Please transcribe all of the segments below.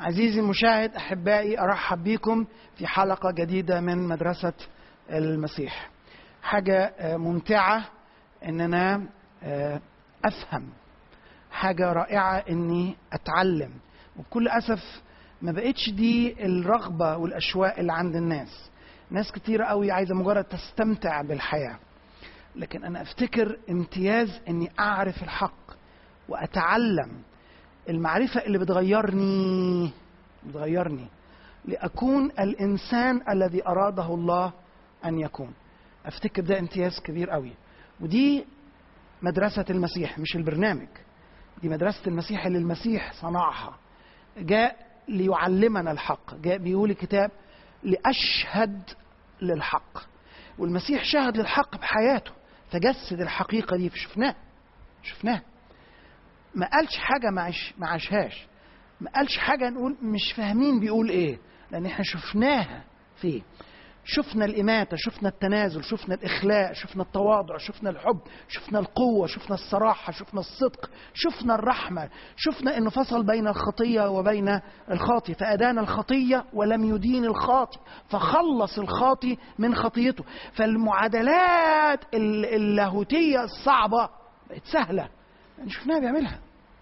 عزيزي المشاهد احبائي ارحب بكم في حلقه جديده من مدرسه المسيح حاجه ممتعه ان انا افهم حاجه رائعه اني اتعلم وبكل اسف ما بقتش دي الرغبه والاشواق اللي عند الناس ناس كتير قوي عايزه مجرد تستمتع بالحياه لكن انا افتكر امتياز اني اعرف الحق واتعلم المعرفه اللي بتغيرني بتغيرني لاكون الانسان الذي اراده الله ان يكون افتكر ده امتياز كبير قوي ودي مدرسه المسيح مش البرنامج دي مدرسه المسيح اللي المسيح صنعها جاء ليعلمنا الحق جاء بيقول الكتاب لاشهد للحق والمسيح شهد للحق بحياته فجسد الحقيقه دي فشفناها شفناها ما قالش حاجه ما عش ما عاشهاش ما قالش حاجه نقول مش فاهمين بيقول ايه لان احنا شفناها فيه شفنا الإماتة شفنا التنازل شفنا الإخلاء شفنا التواضع شفنا الحب شفنا القوة شفنا الصراحة شفنا الصدق شفنا الرحمة شفنا أنه فصل بين الخطية وبين الخاطي فأدان الخطية ولم يدين الخاطي فخلص الخاطي من خطيته فالمعادلات اللاهوتية الصعبة بقت سهلة يعني شفناها بيعملها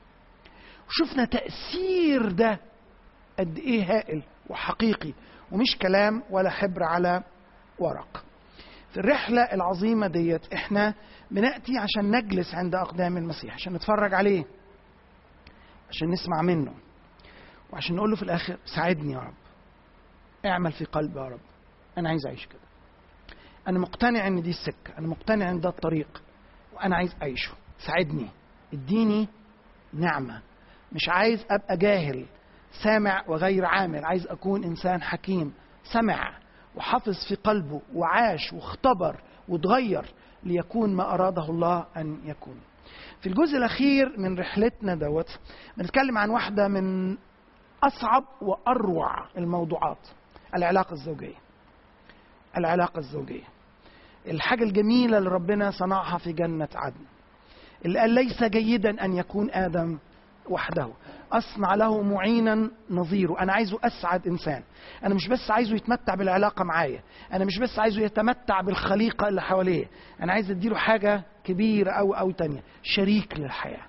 وشفنا تأثير ده قد إيه هائل وحقيقي ومش كلام ولا حبر على ورق في الرحلة العظيمة ديت احنا بنأتي عشان نجلس عند أقدام المسيح عشان نتفرج عليه عشان نسمع منه وعشان نقول له في الآخر ساعدني يا رب اعمل في قلبي يا رب أنا عايز أعيش كده أنا مقتنع إن دي السكة أنا مقتنع إن ده الطريق وأنا عايز أعيشه ساعدني اديني نعمة مش عايز أبقى جاهل سامع وغير عامل عايز اكون انسان حكيم سمع وحفظ في قلبه وعاش واختبر وتغير ليكون ما اراده الله ان يكون في الجزء الاخير من رحلتنا دوت بنتكلم عن واحده من اصعب واروع الموضوعات العلاقه الزوجيه العلاقه الزوجيه الحاجه الجميله اللي ربنا صنعها في جنه عدن اللي قال ليس جيدا ان يكون ادم وحده اصنع له معينا نظيره انا عايزه اسعد انسان انا مش بس عايزه يتمتع بالعلاقه معايا انا مش بس عايزه يتمتع بالخليقه اللي حواليه انا عايز اديله حاجه كبيره او او تانية شريك للحياه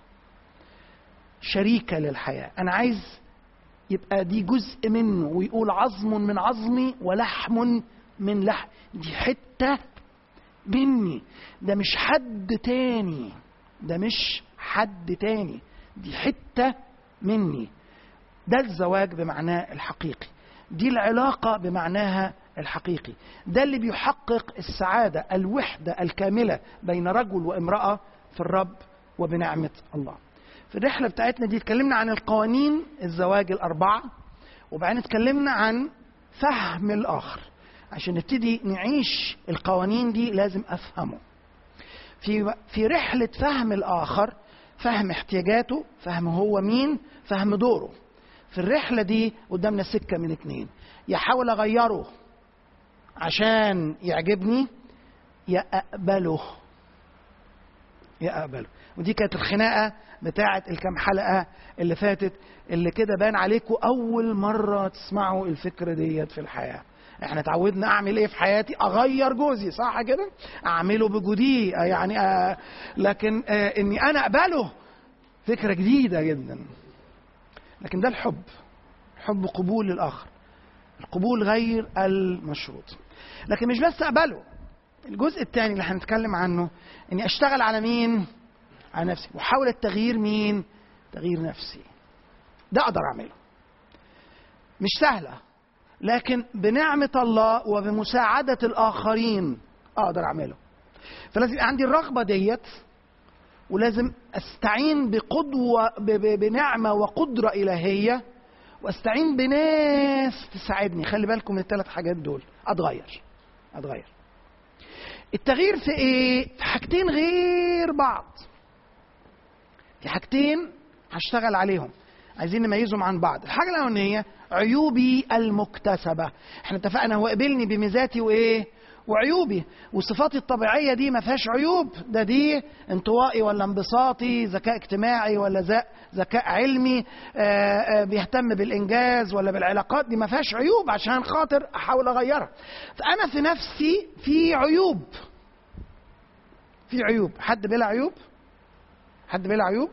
شريكه للحياه انا عايز يبقى دي جزء منه ويقول عظم من عظمي ولحم من لحم دي حته مني ده مش حد تاني ده مش حد تاني دي حته مني ده الزواج بمعناه الحقيقي دي العلاقه بمعناها الحقيقي ده اللي بيحقق السعاده الوحده الكامله بين رجل وامراه في الرب وبنعمه الله في الرحله بتاعتنا دي اتكلمنا عن القوانين الزواج الاربعه وبعدين اتكلمنا عن فهم الاخر عشان نبتدي نعيش القوانين دي لازم افهمه في في رحله فهم الاخر فهم احتياجاته فهم هو مين فهم دوره في الرحلة دي قدامنا سكة من اتنين يا احاول اغيره عشان يعجبني يا اقبله يا اقبله ودي كانت الخناقة بتاعة الكام حلقة اللي فاتت اللي كده بان عليكم أول مرة تسمعوا الفكرة ديت في الحياة احنا اتعودنا اعمل ايه في حياتي اغير جوزي صح كده اعمله بجوديه يعني آه لكن آه اني انا اقبله فكره جديده جدا لكن ده الحب حب قبول الاخر القبول غير المشروط لكن مش بس اقبله الجزء الثاني اللي هنتكلم عنه اني اشتغل على مين على نفسي واحاول التغيير مين تغيير نفسي ده اقدر اعمله مش سهله لكن بنعمة الله وبمساعدة الآخرين أقدر أعمله فلازم يبقى عندي الرغبة ديت ولازم أستعين بقدوة بنعمة وقدرة إلهية وأستعين بناس تساعدني خلي بالكم من الثلاث حاجات دول أتغير أتغير التغيير في إيه؟ في حاجتين غير بعض في حاجتين هشتغل عليهم عايزين نميزهم عن بعض الحاجة الأولانية عيوبي المكتسبة احنا اتفقنا هو قبلني بميزاتي وايه وعيوبي وصفاتي الطبيعيه دي ما فيهاش عيوب ده دي انطوائي ولا انبساطي ذكاء اجتماعي ولا ذكاء علمي آآ آآ بيهتم بالانجاز ولا بالعلاقات دي ما فيهاش عيوب عشان خاطر احاول اغيرها فانا في نفسي في عيوب في عيوب حد بلا عيوب حد بلا عيوب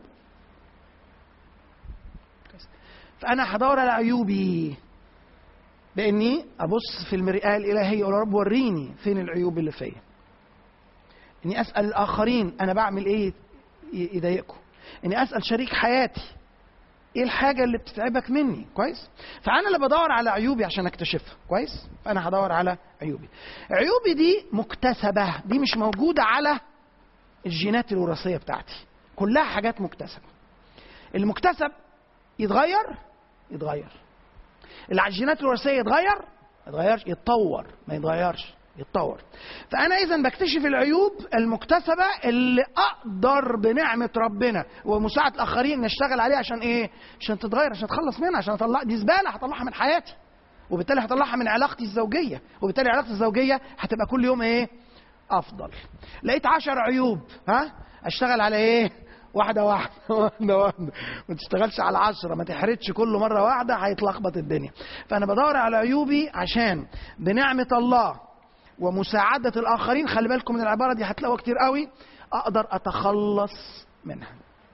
فانا هدور على عيوبي باني ابص في المرآة الالهية اقول يا رب وريني فين العيوب اللي فيا اني اسال الاخرين انا بعمل ايه يضايقكم اني اسال شريك حياتي ايه الحاجة اللي بتتعبك مني كويس فانا اللي بدور على عيوبي عشان اكتشفها كويس فانا هدور على عيوبي عيوبي دي مكتسبة دي مش موجودة على الجينات الوراثية بتاعتي كلها حاجات مكتسبة المكتسب يتغير يتغير اللي على الجينات الوراثيه يتغير ما يتغيرش يتطور ما يتغيرش يتطور فانا اذا بكتشف العيوب المكتسبه اللي اقدر بنعمه ربنا ومساعده الاخرين نشتغل عليها عشان ايه عشان تتغير عشان اتخلص منها عشان اطلع دي زباله هطلعها من حياتي وبالتالي هطلعها من علاقتي الزوجيه وبالتالي علاقتي الزوجيه هتبقى كل يوم ايه افضل لقيت عشر عيوب ها اشتغل على ايه واحدة واحدة واحدة واحدة ما تشتغلش على عشرة ما تحرتش كل مرة واحدة هيتلخبط الدنيا فأنا بدور على عيوبي عشان بنعمة الله ومساعدة الآخرين خلي بالكم من العبارة دي هتلاقوها كتير قوي أقدر أتخلص منها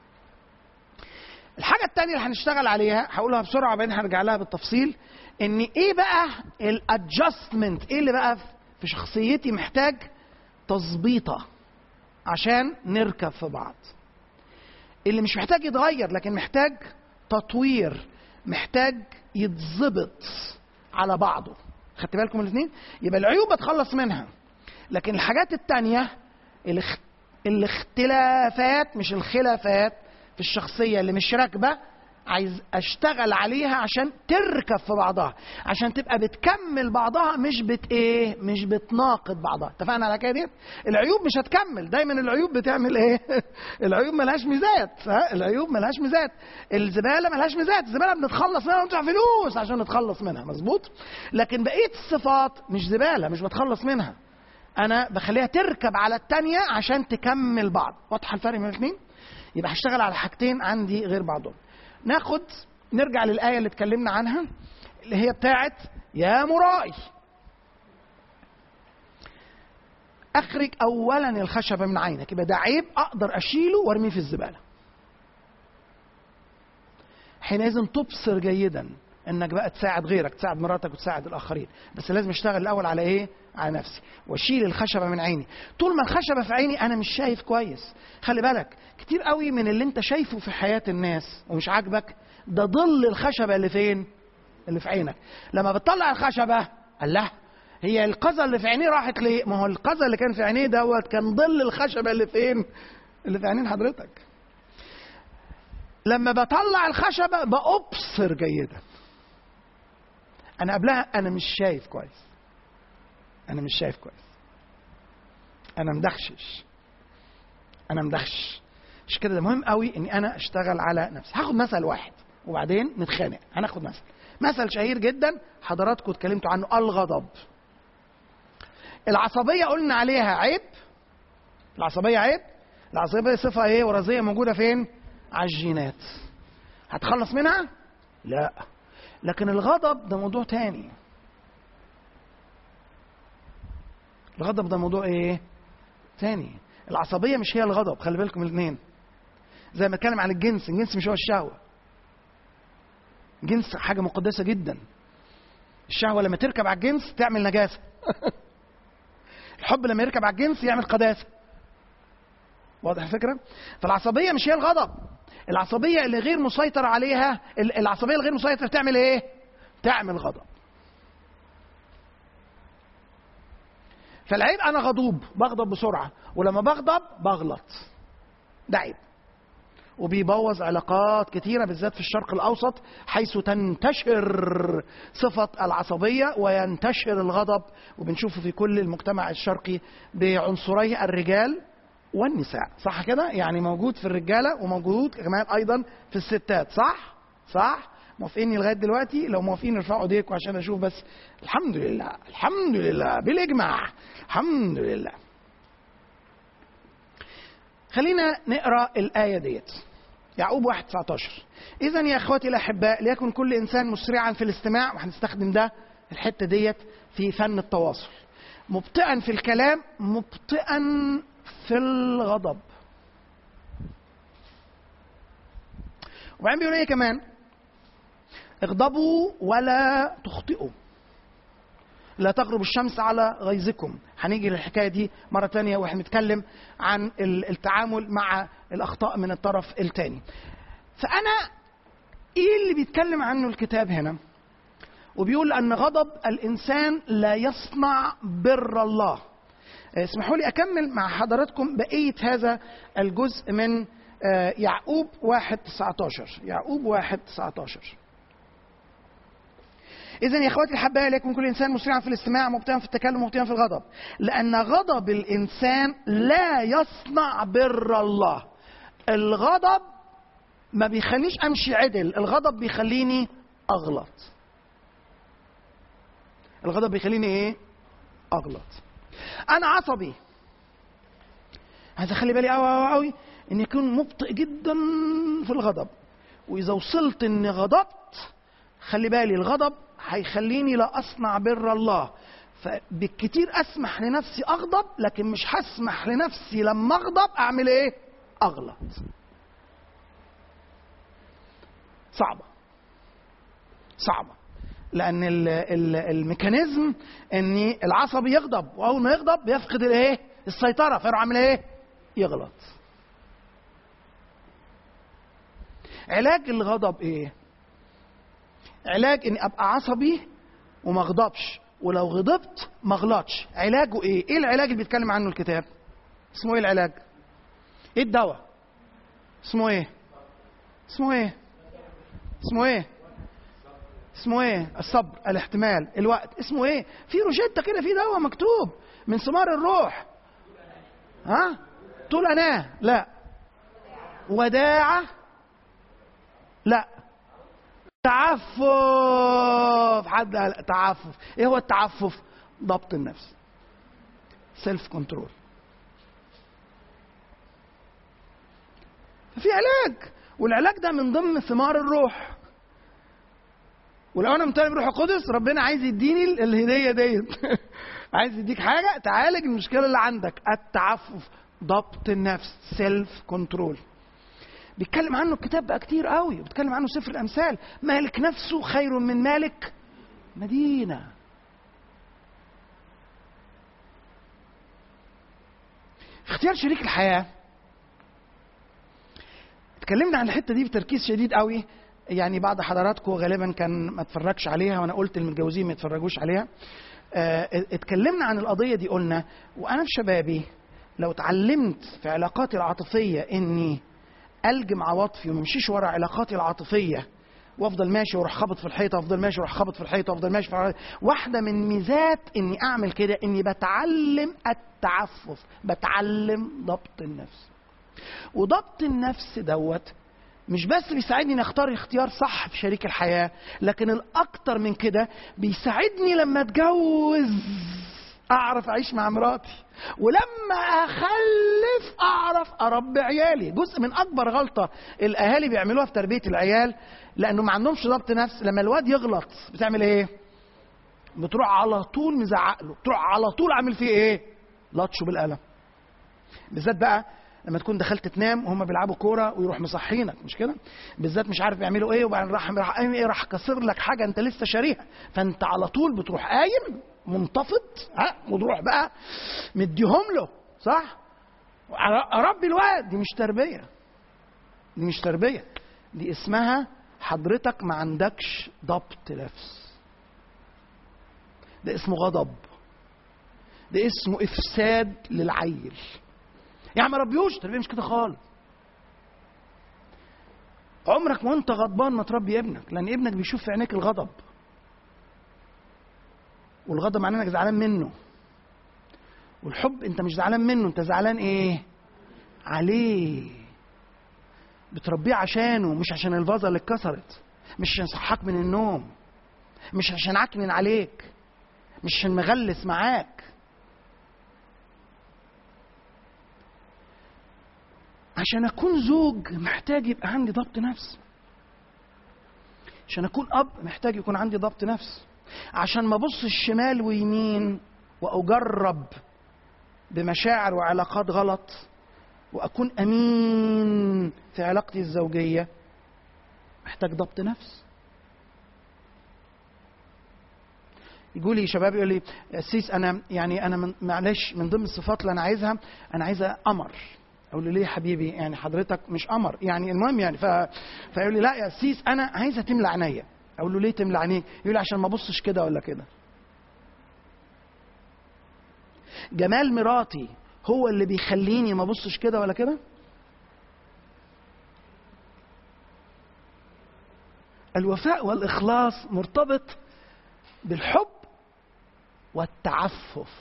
الحاجة التانية اللي هنشتغل عليها هقولها بسرعة بعدين هرجع لها بالتفصيل إن إيه بقى الادجستمنت إيه اللي بقى في شخصيتي محتاج تظبيطة عشان نركب في بعض اللي مش محتاج يتغير لكن محتاج تطوير محتاج يتظبط على بعضه خدت بالكم الاثنين يبقى العيوب بتخلص منها لكن الحاجات التانية الاخ... الاختلافات مش الخلافات في الشخصية اللي مش راكبة عايز اشتغل عليها عشان تركب في بعضها عشان تبقى بتكمل بعضها مش بت ايه مش بتناقض بعضها اتفقنا على كده ديت العيوب مش هتكمل دايما العيوب بتعمل ايه العيوب ملهاش ميزات ها العيوب ملهاش ميزات الزباله ملهاش ميزات الزباله بنتخلص منها وندفع فلوس عشان نتخلص منها مظبوط لكن بقيه الصفات مش زباله مش بتخلص منها انا بخليها تركب على التانية عشان تكمل بعض واضحه الفرق بين الاثنين يبقى هشتغل على حاجتين عندي غير بعضهم ناخد نرجع للآية اللي اتكلمنا عنها اللي هي بتاعت يا مرائي أخرج أولا الخشبة من عينك يبقى ده عيب أقدر أشيله وأرميه في الزبالة حينئذ تبصر جيدا انك بقى تساعد غيرك تساعد مراتك وتساعد الاخرين بس لازم اشتغل الاول على ايه على نفسي واشيل الخشبه من عيني طول ما الخشبه في عيني انا مش شايف كويس خلي بالك كتير قوي من اللي انت شايفه في حياه الناس ومش عاجبك ده ظل الخشبه اللي فين اللي في عينك لما بتطلع الخشبه الله هي القذى اللي في عينيه راحت ليه ما هو القذى اللي كان في عينيه دوت كان ظل الخشبه اللي فين اللي في عينين حضرتك لما بطلع الخشبه بأبصر جيدا انا قبلها انا مش شايف كويس انا مش شايف كويس انا مدخشش انا مدخش مش كده ده مهم قوي اني انا اشتغل على نفسي هاخد مثل واحد وبعدين نتخانق هناخد مثل مثل شهير جدا حضراتكم اتكلمتوا عنه الغضب العصبيه قلنا عليها عيب العصبيه عيب العصبيه صفه ايه وراثيه موجوده فين على الجينات هتخلص منها لا لكن الغضب ده موضوع تاني الغضب ده موضوع ايه تاني العصبيه مش هي الغضب خلي بالكم الاثنين زي ما اتكلم عن الجنس الجنس مش هو الشهوه الجنس حاجه مقدسه جدا الشهوه لما تركب على الجنس تعمل نجاسه الحب لما يركب على الجنس يعمل قداسه واضح الفكره فالعصبيه مش هي الغضب العصبيه اللي غير مسيطر عليها العصبيه الغير مسيطر تعمل ايه تعمل غضب فالعيب انا غضوب بغضب بسرعه ولما بغضب بغلط ده عيب وبيبوظ علاقات كتيره بالذات في الشرق الاوسط حيث تنتشر صفه العصبيه وينتشر الغضب وبنشوفه في كل المجتمع الشرقي بعنصري الرجال والنساء صح كده يعني موجود في الرجاله وموجود كمان ايضا في الستات صح صح موافقيني لغايه دلوقتي لو موافقين ارفعوا ايديكم عشان اشوف بس الحمد لله الحمد لله بالاجماع الحمد لله خلينا نقرا الايه ديت يعقوب 1 19 اذا يا اخواتي الاحباء ليكن كل انسان مسرعا في الاستماع وهنستخدم ده الحته ديت في فن التواصل مبطئا في الكلام مبطئا في الغضب وبعدين بيقول ايه كمان اغضبوا ولا تخطئوا لا تغرب الشمس على غيظكم هنيجي للحكاية دي مرة تانية واحنا بنتكلم عن التعامل مع الأخطاء من الطرف التاني فأنا إيه اللي بيتكلم عنه الكتاب هنا وبيقول أن غضب الإنسان لا يصنع بر الله اسمحوا لي أكمل مع حضراتكم بقية هذا الجزء من يعقوب واحد 19 يعقوب واحد 19 إذا يا إخواتي الأحباء ليكن كل إنسان مسرعا في الاستماع مبطئا في التكلم مبطئا في الغضب لأن غضب الإنسان لا يصنع بر الله الغضب ما بيخلينيش أمشي عدل الغضب بيخليني أغلط الغضب بيخليني إيه؟ أغلط أنا عصبي عايز أخلي بالي أوي أوي أوي إن يكون مبطئ جدا في الغضب وإذا وصلت إني غضبت خلي بالي الغضب هيخليني لا اصنع بر الله فبالكتير اسمح لنفسي اغضب لكن مش هسمح لنفسي لما اغضب اعمل ايه اغلط صعبه صعبه لان ال ال الميكانيزم ان العصبي يغضب واول ما يغضب بيفقد الايه السيطره فيروح عامل ايه يغلط علاج الغضب ايه علاج اني ابقى عصبي وما اغضبش ولو غضبت ما اغلطش علاجه ايه ايه العلاج اللي بيتكلم عنه الكتاب اسمه ايه العلاج ايه الدواء اسمه ايه اسمه ايه اسمه ايه اسمه ايه الصبر الاحتمال الوقت اسمه ايه في روشته كده في دواء مكتوب من ثمار الروح ها طول اناه لا وداعه لا تعفف حد قال تعفف ايه هو التعفف ضبط النفس سيلف كنترول ففي علاج والعلاج ده من ضمن ثمار الروح ولو انا ممتلئ بروح القدس ربنا عايز يديني الهديه ديت عايز يديك حاجه تعالج المشكله اللي عندك التعفف ضبط النفس سيلف كنترول بيتكلم عنه الكتاب بقى كتير قوي بيتكلم عنه سفر الامثال مالك نفسه خير من مالك مدينه اختيار شريك الحياه اتكلمنا عن الحته دي بتركيز شديد قوي يعني بعض حضراتكم غالبا كان ما اتفرجش عليها وانا قلت المتجوزين ما يتفرجوش عليها اه اتكلمنا عن القضيه دي قلنا وانا في شبابي لو اتعلمت في علاقاتي العاطفيه اني الجم عواطفي وما امشيش ورا علاقاتي العاطفيه وافضل ماشي واروح خبط في الحيطه وافضل ماشي واروح خبط في الحيطه وافضل ماشي في الحيطة. واحده من ميزات اني اعمل كده اني بتعلم التعفف بتعلم ضبط النفس وضبط النفس دوت مش بس بيساعدني ان اختار اختيار صح في شريك الحياه لكن الاكتر من كده بيساعدني لما اتجوز اعرف اعيش مع مراتي ولما اخلف اعرف اربي عيالي جزء من اكبر غلطه الاهالي بيعملوها في تربيه العيال لانه ما عندهمش ضبط نفس لما الواد يغلط بتعمل ايه بتروح على طول مزعق له تروح على طول عامل فيه ايه لطشه بالقلم بالذات بقى لما تكون دخلت تنام وهم بيلعبوا كوره ويروح مصحينك مش كده بالذات مش عارف بيعملوا ايه وبعدين راح راح قايم ايه راح كسر لك حاجه انت لسه شاريها فانت على طول بتروح قايم منتفض ها وتروح بقى مديهم له صح اربي الواد دي مش تربيه دي مش تربيه دي اسمها حضرتك ما عندكش ضبط نفس ده اسمه غضب ده اسمه افساد للعيل يعني ما ربيوش التربيه مش كده خالص عمرك ما انت غضبان ما تربي ابنك لان ابنك بيشوف في عينيك الغضب والغضب معناه انك زعلان منه والحب انت مش زعلان منه انت زعلان ايه عليه بتربيه عشانه مش عشان الفازه اللي اتكسرت مش عشان صحاك من النوم مش عشان عكنن عليك مش عشان مغلس معاك عشان اكون زوج محتاج يبقى عندي ضبط نفس عشان اكون اب محتاج يكون عندي ضبط نفس عشان ما ابص الشمال ويمين واجرب بمشاعر وعلاقات غلط واكون امين في علاقتي الزوجيه محتاج ضبط نفس يقول لي شباب يقول لي سيس انا يعني انا من معلش من ضمن الصفات اللي انا عايزها انا عايزه قمر اقول له ليه يا حبيبي يعني حضرتك مش قمر يعني المهم يعني ف... فيقول لي لا يا سيس انا عايزه تملى عينيا اقول له ليه تملى عينيك يقول لي عشان ما ابصش كده ولا كده جمال مراتي هو اللي بيخليني ما ابصش كده ولا كده الوفاء والاخلاص مرتبط بالحب والتعفف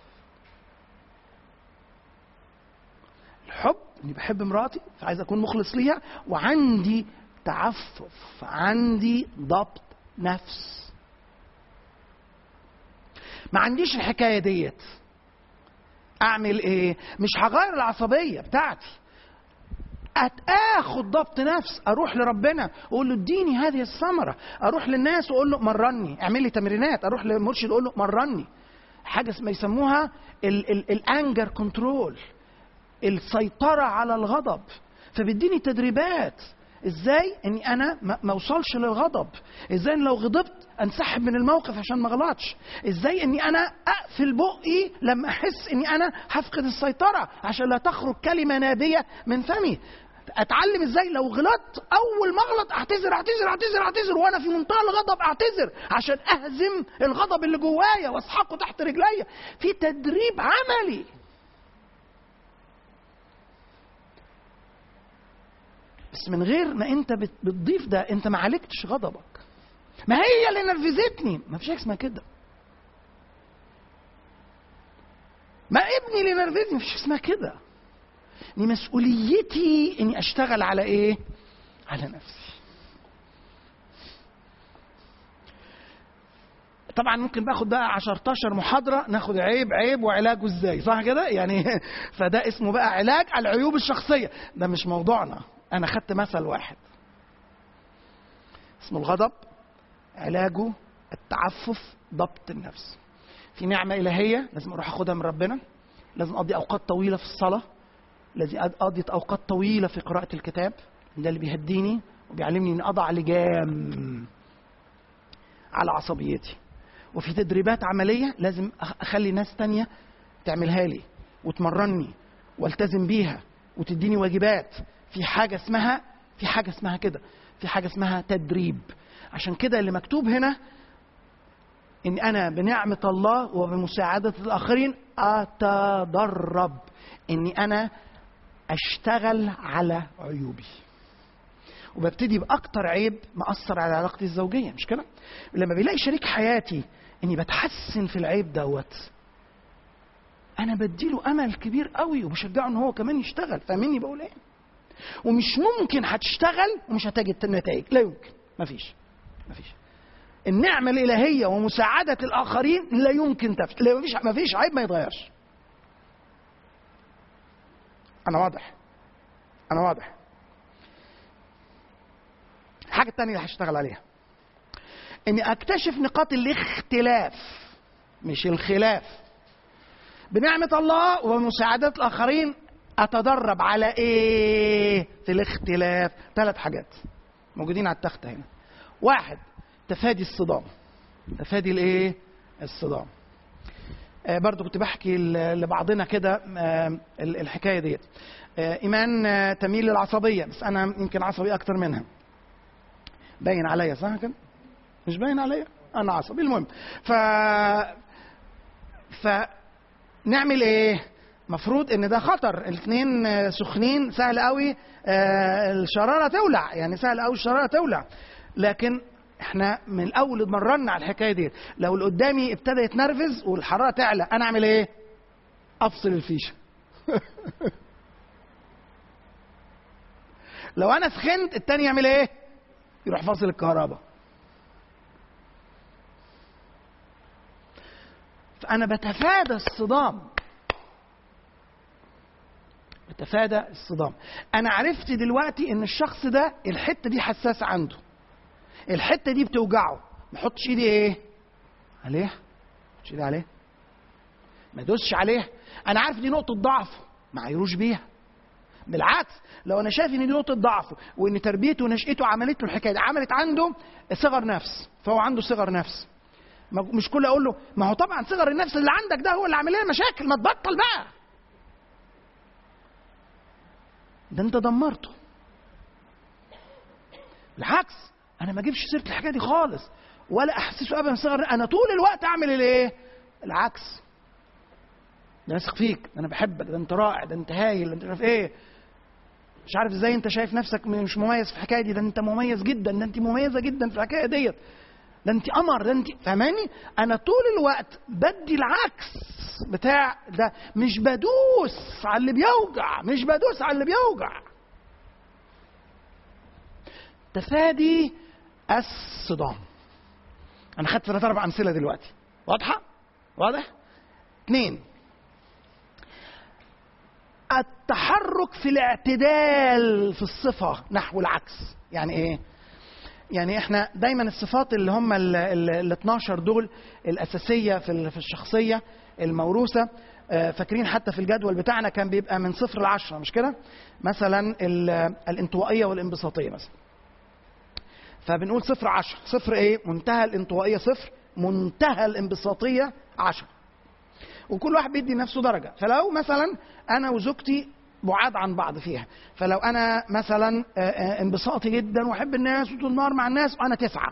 الحب اني بحب مراتي فعايز اكون مخلص ليها وعندي تعفف عندي ضبط نفس ما عنديش الحكايه ديت اعمل ايه مش هغير العصبيه بتاعتي اخد ضبط نفس اروح لربنا واقول له اديني هذه الثمره اروح للناس واقول له مرني اعمل لي تمرينات اروح للمرشد اقول له مرني حاجه اسمها يسموها الانجر كنترول السيطره على الغضب فبيديني تدريبات ازاي اني انا ما اوصلش للغضب ازاي إن لو غضبت انسحب من الموقف عشان ما اغلطش ازاي اني انا اقفل بقي لما احس اني انا هفقد السيطره عشان لا تخرج كلمه نابيه من فمي اتعلم ازاي لو غلطت اول ما اغلط اعتذر اعتذر اعتذر اعتذر وانا في منتهى الغضب اعتذر عشان اهزم الغضب اللي جوايا واسحقه تحت رجليا في تدريب عملي بس من غير ما انت بتضيف ده انت ما عالجتش غضبك ما هي اللي نرفزتني ما فيش حاجه اسمها كده ما ابني اللي نرفزني ما فيش اسمها كده دي مسؤوليتي اني اشتغل على ايه على نفسي طبعا ممكن باخد بقى 10 محاضره ناخد عيب عيب وعلاجه ازاي صح كده يعني فده اسمه بقى علاج العيوب الشخصيه ده مش موضوعنا انا خدت مثل واحد اسمه الغضب علاجه التعفف ضبط النفس في نعمة إلهية لازم أروح أخدها من ربنا لازم أقضي أوقات طويلة في الصلاة لازم أقضي أوقات طويلة في قراءة الكتاب ده اللي بيهديني وبيعلمني إني أضع لجام على عصبيتي وفي تدريبات عملية لازم أخلي ناس تانية تعملها لي وتمرني والتزم بيها وتديني واجبات في حاجة اسمها في حاجة اسمها كده في حاجة اسمها تدريب عشان كده اللي مكتوب هنا ان انا بنعمة الله وبمساعدة الاخرين اتدرب اني انا اشتغل على عيوبي وببتدي باكتر عيب مأثر على علاقتي الزوجية مش كده لما بيلاقي شريك حياتي اني بتحسن في العيب دوت انا بديله امل كبير قوي وبشجعه ان هو كمان يشتغل فاهميني بقول ايه ومش ممكن هتشتغل ومش هتجد النتائج لا يمكن مفيش مفيش النعمة الإلهية ومساعدة الآخرين لا يمكن تفشل لا مفيش مفيش عيب ما يتغيرش أنا واضح أنا واضح الحاجة الثانية اللي هشتغل عليها إني أكتشف نقاط الاختلاف مش الخلاف بنعمة الله ومساعدة الآخرين أتدرب على إيه في الاختلاف ثلاث حاجات موجودين على التخت هنا واحد تفادي الصدام تفادي الايه الصدام آه برضو كنت بحكي لبعضنا كده آه الحكايه ديت آه ايمان آه تميل للعصبيه بس انا يمكن عصبي اكتر منها باين عليا صح كده مش باين عليا انا عصبي المهم ف فنعمل ايه مفروض ان ده خطر الاثنين سخنين سهل قوي الشراره تولع يعني سهل قوي الشراره تولع لكن احنا من الاول اتمرنا على الحكايه دي لو اللي قدامي ابتدى يتنرفز والحراره تعلى انا اعمل ايه افصل الفيشه لو انا سخنت التاني يعمل ايه يروح فاصل الكهرباء فانا بتفادى الصدام بتفادى الصدام انا عرفت دلوقتي ان الشخص ده الحته دي حساسه عنده الحته دي بتوجعه ما احطش ايدي ايه عليها ما احطش ايدي عليها ما ادوسش عليها انا عارف دي نقطه ضعفه ما عيروش بيها بالعكس لو انا شايف ان دي نقطه ضعفه وان تربيته ونشأته عملت له الحكايه دي عملت عنده صغر نفس فهو عنده صغر نفس ما- مش كل اقول له ما هو طبعا صغر النفس اللي عندك ده هو اللي عامل لنا مشاكل ما تبطل بقى ده انت دمرته بالعكس انا ما اجيبش سيره الحكايه دي خالص ولا احسسه ابدا صغر انا طول الوقت اعمل الايه العكس ده واثق فيك ده انا بحبك ده انت رائع ده انت هايل ده انت مش عارف ايه مش عارف ازاي انت شايف نفسك مش مميز في الحكايه دي ده انت مميز جدا ده انت مميزه جدا في الحكايه ديت ده انت قمر ده انت فاهماني انا طول الوقت بدي العكس بتاع ده مش بدوس على اللي بيوجع مش بدوس على اللي بيوجع تفادي الصدام انا خدت ثلاث اربع امثله دلوقتي واضحه واضح اثنين التحرك في الاعتدال في الصفه نحو العكس يعني ايه يعني احنا دايما الصفات اللي هم ال ال 12 دول الاساسيه في ال- في الشخصيه الموروثه آه، فاكرين حتى في الجدول بتاعنا كان بيبقى من صفر لعشرة مش كده؟ مثلا ال- الانطوائيه والانبساطيه مثلا. فبنقول صفر عشرة، صفر ايه؟ منتهى الانطوائيه صفر، منتهى الانبساطيه عشرة. وكل واحد بيدي نفسه درجه، فلو مثلا انا وزوجتي بعاد عن بعض فيها فلو انا مثلا آه، آه، انبساطي جدا واحب الناس وطول النهار مع الناس انا تسعه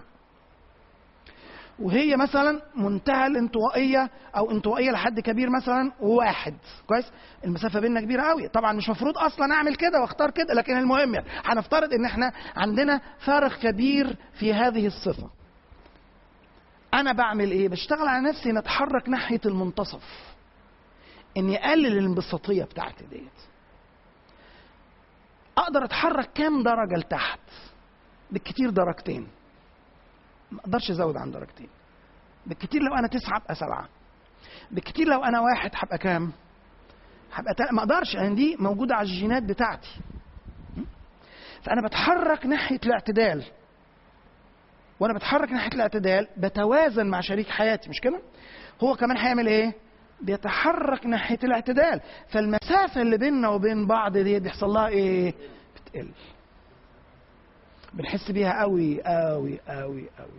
وهي مثلا منتهى الانطوائيه او انطوائيه لحد كبير مثلا واحد كويس المسافه بيننا كبيره قوي طبعا مش مفروض اصلا اعمل كده واختار كده لكن المهم يعني هنفترض ان احنا عندنا فارق كبير في هذه الصفه انا بعمل ايه بشتغل على نفسي ان اتحرك ناحيه المنتصف اني اقلل الانبساطيه بتاعتي ديت اقدر اتحرك كام درجه لتحت بالكتير درجتين ما اقدرش ازود عن درجتين بالكتير لو انا تسعه ابقى سبعه بالكتير لو انا واحد هبقى كام هبقى تل... ما اقدرش لان دي موجوده على الجينات بتاعتي فانا بتحرك ناحيه الاعتدال وانا بتحرك ناحيه الاعتدال بتوازن مع شريك حياتي مش كده هو كمان هيعمل ايه بيتحرك ناحيه الاعتدال فالمسافه اللي بيننا وبين بعض دي بيحصل لها ايه بتقل بنحس بيها قوي قوي قوي قوي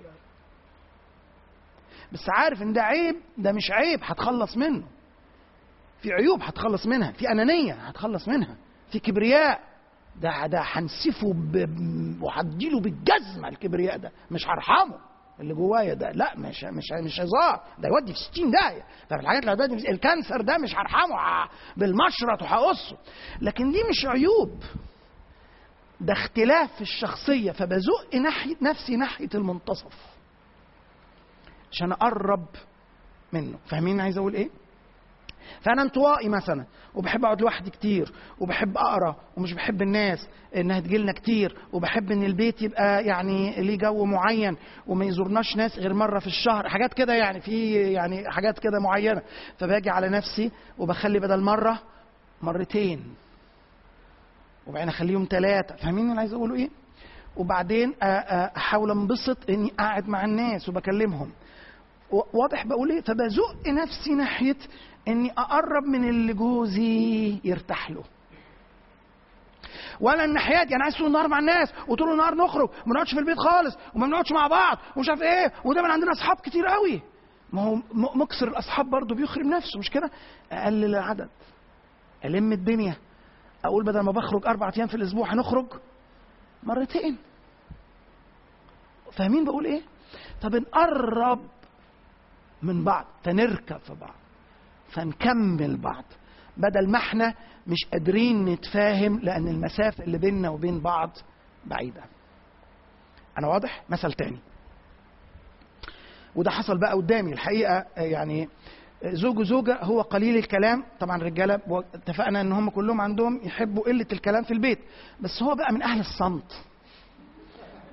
بس عارف ان ده عيب ده مش عيب هتخلص منه في عيوب هتخلص منها في انانيه هتخلص منها في كبرياء ده ده هنسفه ب- وهديله بالجزمه الكبرياء ده مش هرحمه اللي جوايا ده لا مش مش مش هزار ده يودي في 60 داهيه ففي الحاجات اللي هتودي في- الكانسر ده مش هرحمه ه- بالمشرط وهقصه لكن دي مش عيوب ده اختلاف في الشخصيه فبزق ناحيه نفسي ناحيه المنتصف عشان اقرب منه فاهمين عايز اقول ايه فانا انطوائي مثلا وبحب اقعد لوحدي كتير وبحب اقرا ومش بحب الناس انها تجيلنا كتير وبحب ان البيت يبقى يعني ليه جو معين وما يزورناش ناس غير مره في الشهر حاجات كده يعني في يعني حاجات كده معينه فباجي على نفسي وبخلي بدل مره مرتين وبعدين اخليهم ثلاثه فاهمين اللي عايز اقوله ايه وبعدين أ- أ- احاول انبسط اني قاعد مع الناس وبكلمهم و- واضح بقول ايه فبزق نفسي ناحيه اني اقرب من اللي جوزي يرتاح له ولا الناحيه دي انا عايز طول النهار مع الناس وطول النهار نخرج وما نقعدش في البيت خالص وما بنقعدش مع بعض ومش عارف ايه ودايما عندنا اصحاب كتير قوي ما هو م- مكسر الاصحاب برضه بيخرب نفسه مش كده اقلل العدد الم الدنيا اقول بدل ما بخرج اربع ايام في الاسبوع هنخرج مرتين فاهمين بقول ايه فبنقرب من بعض فنركب في بعض فنكمل بعض بدل ما احنا مش قادرين نتفاهم لان المسافه اللي بيننا وبين بعض بعيده انا واضح مثل تاني وده حصل بقى قدامي الحقيقه آه، يعني زوج وزوجة هو قليل الكلام طبعا الرجالة اتفقنا ان هم كلهم عندهم يحبوا قلة الكلام في البيت بس هو بقى من اهل الصمت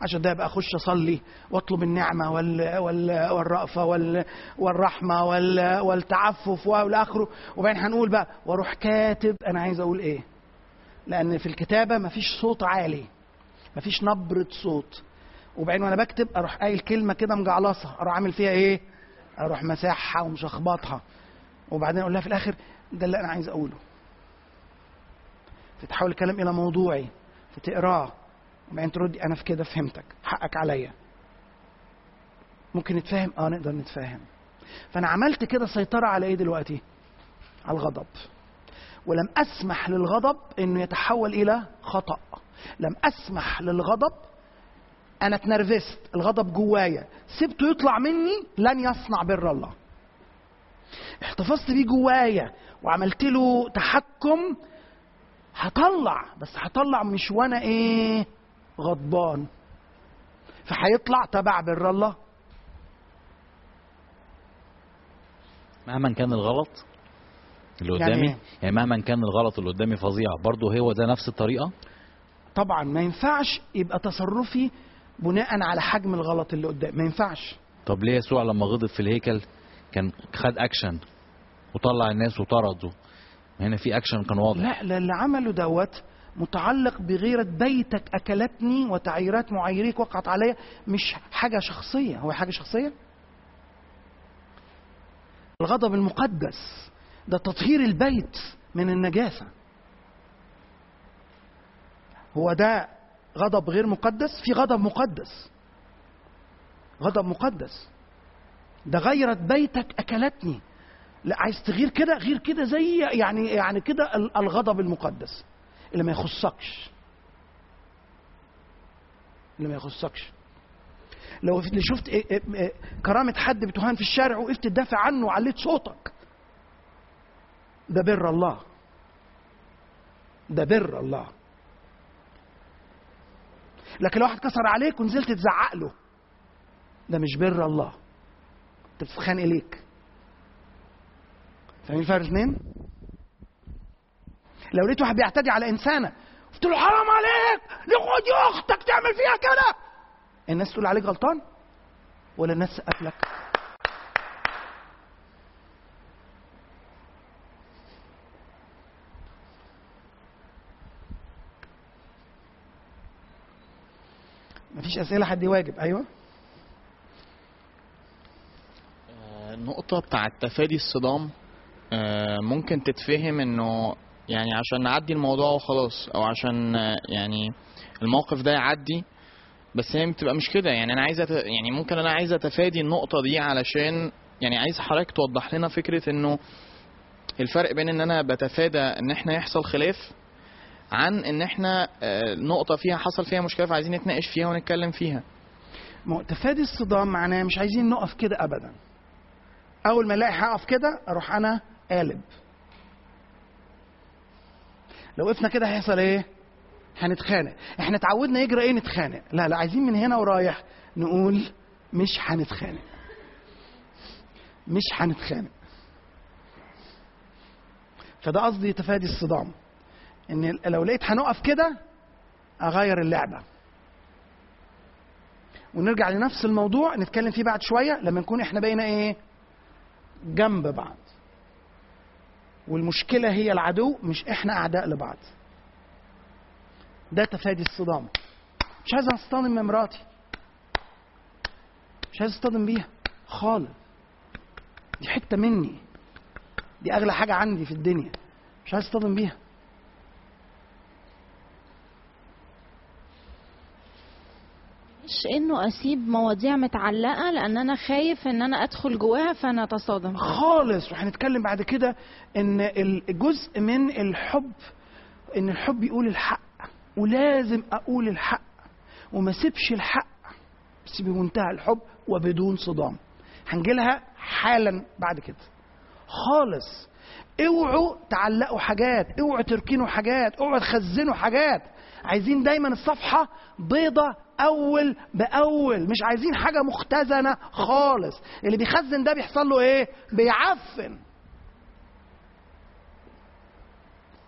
عشان ده بقى اخش اصلي واطلب النعمه وال وال والرأفه وال والرحمه وال والتعفف والى اخره وبعدين هنقول بقى واروح كاتب انا عايز اقول ايه لان في الكتابه مفيش صوت عالي مفيش نبره صوت وبعدين وانا بكتب اروح قايل كلمه كده مجعلصه اروح عامل فيها ايه اروح مساحها ومشخبطها وبعدين اقول لها في الاخر ده اللي انا عايز اقوله فتحول الكلام الى موضوعي فتقراه وبعدين تردي انا في كده فهمتك حقك عليا ممكن نتفاهم اه نقدر نتفاهم فانا عملت كده سيطره على ايه دلوقتي على الغضب ولم اسمح للغضب انه يتحول الى خطا لم اسمح للغضب انا اتنرفزت الغضب جوايا سبته يطلع مني لن يصنع بر الله احتفظت بيه جوايا وعملت له تحكم هطلع بس هطلع مش وانا ايه غضبان فهيطلع تبع بر الله مهما كان الغلط اللي يعني قدامي إيه؟ يعني مهما كان الغلط اللي قدامي فظيع برضه هو ده نفس الطريقه طبعا ما ينفعش يبقى تصرفي بناء على حجم الغلط اللي قدام ما ينفعش طب ليه يسوع لما غضب في الهيكل كان خد اكشن وطلع الناس وطرده هنا في اكشن كان واضح لا لا اللي عمله دوت متعلق بغيرة بيتك أكلتني وتعيرات معاييريك وقعت عليا مش حاجة شخصية هو حاجة شخصية الغضب المقدس ده تطهير البيت من النجاسة هو ده غضب غير مقدس في غضب مقدس غضب مقدس ده غيرت بيتك أكلتني لا عايز تغير كده غير كده زي يعني يعني كده ال- الغضب المقدس اللي ما يخصكش اللي ما يخصكش لو اللي شفت إيه- إيه- إيه كرامة حد بتهان في الشارع وقفت تدافع عنه وعليت صوتك ده بر الله ده بر الله لكن لو واحد كسر عليك ونزلت تزعق له ده مش بر الله انت بتتخانق ليك فاهمين الفرق الاثنين؟ لو لقيت واحد بيعتدي على انسانه قلت له حرام عليك لخد يا اختك تعمل فيها كده الناس تقول عليك غلطان ولا الناس تسقف لك مفيش اسئله حد يواجب ايوه النقطة بتاعة تفادي الصدام آه، ممكن تتفهم انه يعني عشان نعدي الموضوع وخلاص او عشان آه، يعني الموقف ده يعدي بس هي بتبقى مش كده يعني انا عايز أت... يعني ممكن انا عايز اتفادي النقطة دي علشان يعني عايز حضرتك توضح لنا فكرة انه الفرق بين ان انا بتفادى ان احنا يحصل خلاف عن ان احنا آه، نقطة فيها حصل فيها مشكلة فعايزين نتناقش فيها ونتكلم فيها ما هو تفادي الصدام معناه مش عايزين نقف كده ابدا اول ما الاقي هقف كده اروح انا قالب لو وقفنا كده هيحصل ايه هنتخانق احنا اتعودنا يجرى ايه نتخانق لا لا عايزين من هنا ورايح نقول مش هنتخانق مش هنتخانق فده قصدي تفادي الصدام ان لو لقيت هنقف كده اغير اللعبه ونرجع لنفس الموضوع نتكلم فيه بعد شويه لما نكون احنا بقينا ايه جنب بعض والمشكله هي العدو مش احنا اعداء لبعض ده تفادي الصدام مش عايز اصطدم من مراتي مش عايز اصطدم بيها خالص دي حته مني دي اغلى حاجه عندي في الدنيا مش عايز اصطدم بيها مش انه اسيب مواضيع متعلقه لان انا خايف ان انا ادخل جواها فانا اتصادم خالص وهنتكلم بعد كده ان الجزء من الحب ان الحب يقول الحق ولازم اقول الحق وما سيبش الحق بس بمنتهى الحب وبدون صدام هنجيلها حالا بعد كده خالص اوعوا تعلقوا حاجات اوعوا تركنوا حاجات اوعوا تخزنوا حاجات عايزين دايما الصفحة بيضة أول بأول مش عايزين حاجة مختزنة خالص اللي بيخزن ده بيحصل له إيه بيعفن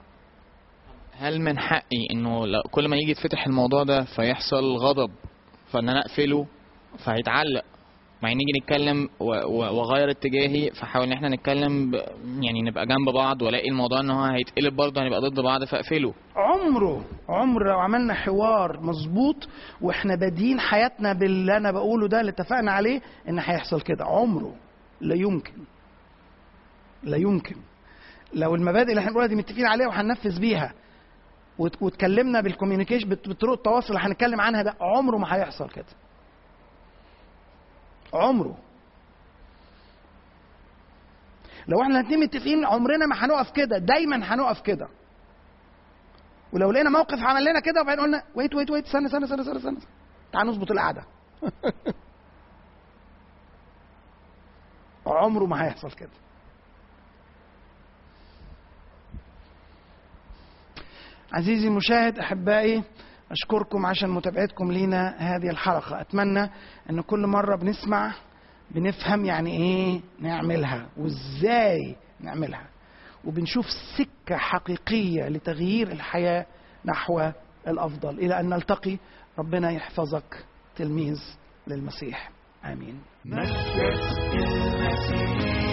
هل من حقي انه لو- كل ما يجي يتفتح الموضوع ده فيحصل غضب فان انا اقفله فهيتعلق مع نيجي نتكلم و- و- واغير اتجاهي فحاول ان احنا نتكلم ب... يعني نبقى جنب بعض والاقي الموضوع ان هو هيتقلب برضه هنبقى ضد بعض فاقفله عمره عمر لو عملنا حوار مظبوط واحنا بادين حياتنا باللي انا بقوله ده اللي اتفقنا عليه ان هيحصل كده عمره لا يمكن لا يمكن لو المبادئ اللي احنا بنقولها دي متفقين عليها وهننفذ بيها وت- واتكلمنا بالكوميونيكيشن بت- بطرق التواصل اللي هنتكلم عنها ده عمره ما هيحصل كده عمره لو احنا الاتنين متفقين عمرنا ما هنقف كده دايما هنقف كده ولو لقينا موقف عمل لنا كده وبعدين قلنا ويت ويت ويت استنى استنى استنى استنى استنى تعال نظبط القعده عمره ما هيحصل كده عزيزي المشاهد احبائي اشكركم عشان متابعتكم لينا هذه الحلقه اتمنى ان كل مره بنسمع بنفهم يعني ايه نعملها وازاي نعملها وبنشوف سكه حقيقيه لتغيير الحياه نحو الافضل الى ان نلتقي ربنا يحفظك تلميذ للمسيح امين مجد المسيح